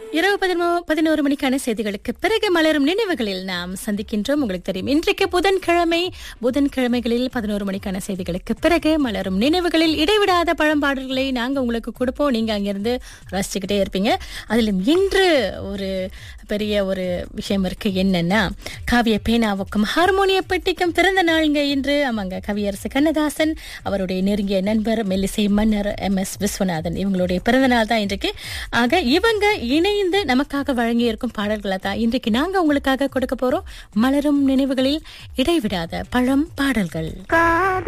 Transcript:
இரவு பதினோ பதினோரு மணிக்கான செய்திகளுக்கு பிறகு மலரும் நினைவுகளில் நாம் சந்திக்கின்றோம் உங்களுக்கு தெரியும் இன்றைக்கு புதன்கிழமை புதன்கிழமைகளில் பதினோரு மணிக்கான செய்திகளுக்கு பிறகு மலரும் நினைவுகளில் இடைவிடாத பழம்பாடல்களை நாங்க உங்களுக்கு கொடுப்போம் நீங்க அங்கிருந்து ரசிச்சுக்கிட்டே இருப்பீங்க அதிலும் இன்று ஒரு பெரிய ஒரு விஷயம் இருக்கு என்னன்னா காவிய பேனாவுக்கும் ஹார்மோனிய பெட்டிக்கும் பிறந்த நாளுங்க இன்று ஆமாங்க கவியரசு கண்ணதாசன் அவருடைய நெருங்கிய நண்பர் மெல்லிசை மன்னர் எம் எஸ் விஸ்வநாதன் இவங்களுடைய பிறந்த நாள் தான் இன்றைக்கு ஆக இவங்க இணைந்து நமக்காக வழங்கி இருக்கும் பாடல்களை தான் இன்றைக்கு நாங்க உங்களுக்காக கொடுக்க போறோம் மலரும் நினைவுகளில் இடைவிடாத பழம் பாடல்கள் காதல்